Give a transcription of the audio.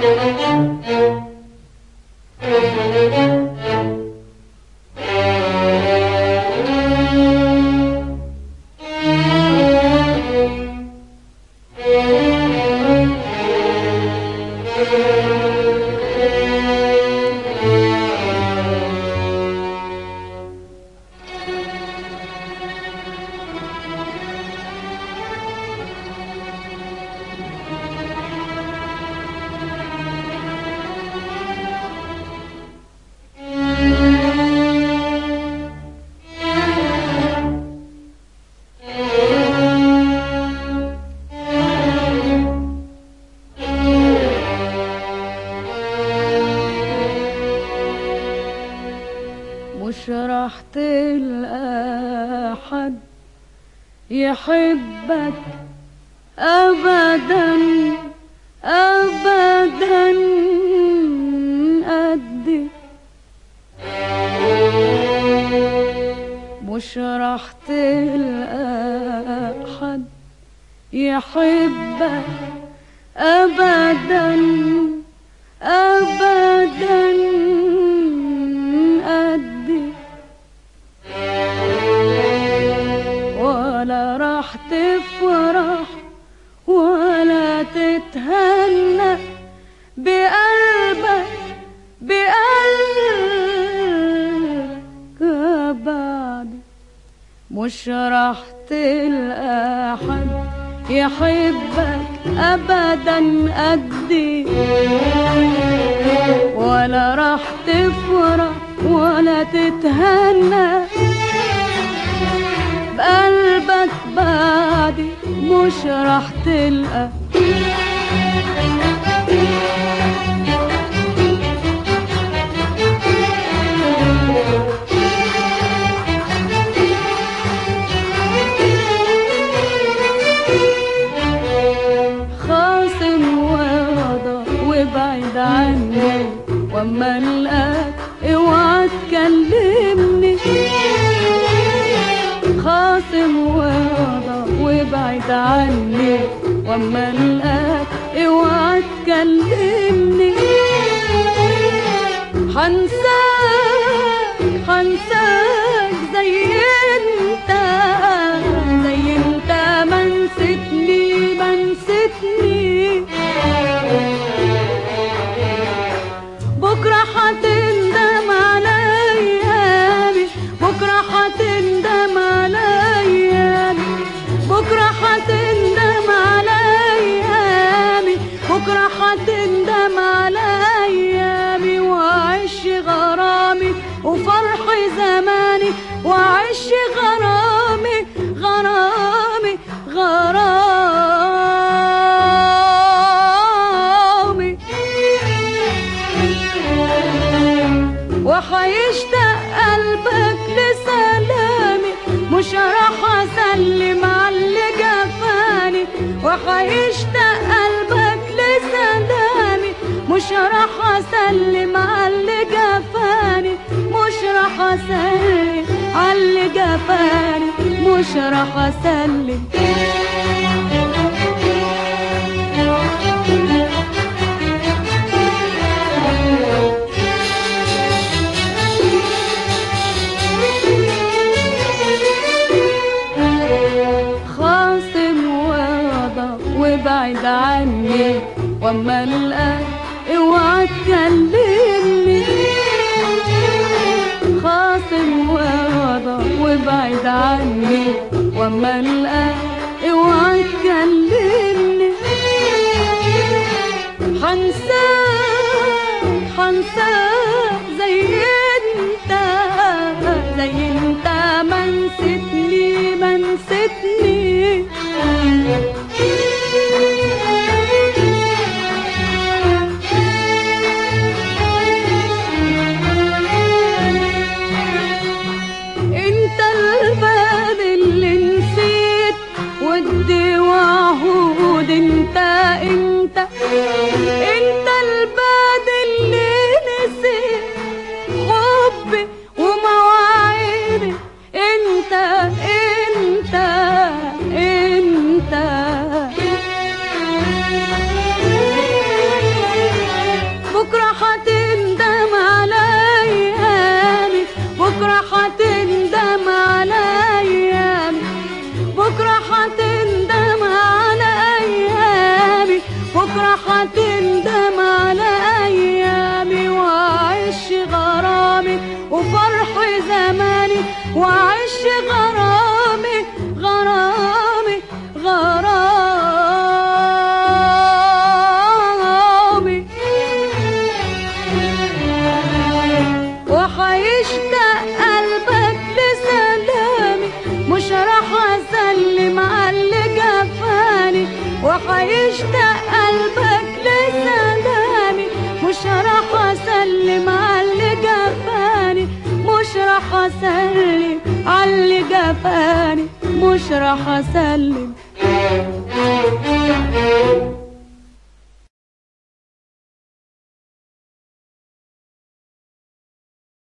مش راح تلقى حد يحبك ابدا ابدا قدي مش راح تلقى حد يحبك ابدا ابدا قدي ولا راح تفرح ولا تتهنى بقلبك بقلبك بعد مش راح تلقى حد يحبك ابدا قدي ولا راح تفرح ولا تتهنى بقلبك بعدي مش راح تلقى خاصم وراضى وابعد عني واما القاك اوعى تكلمني خاصم وراضى وابعد عني واما القاك اوعى تكلمني حنساك حنساك زي انت زي انت ما نسيتني ما نسيتني بكرة هتندم على أيامي بكرة هتندم على أيامي بكرة هتندم على أيامي بكرة هتندم على أيامي وأعيش غرامي وفرح زماني وأعيش غرامي غرامي غرامي وحيشتاق قلبك لسلامي مش راح اسلم على اللي جفاني وحيشتاق قلبك لسلامي مش راح اسلم على اللي جفاني مش راح اسلم على اللي جفاني مش راح اسلم خاصم وراضى وابعد عني واما القاك اوعى تكلمني خاصم وراضى وابعد عني واما القاك اوعى تكلمني حنساك حنساك زي انت زي انت ما نسيتني ما نسيتني انت الباب اللي نسيت ودي وعهود انت انت انت الباب اللي نسيت حبي ومواعيدي انت انت راح يشتاق قلبك لسلامي مش راح اسلم عاللي جفاني مش راح اسلم عاللي جفاني مش راح اسلم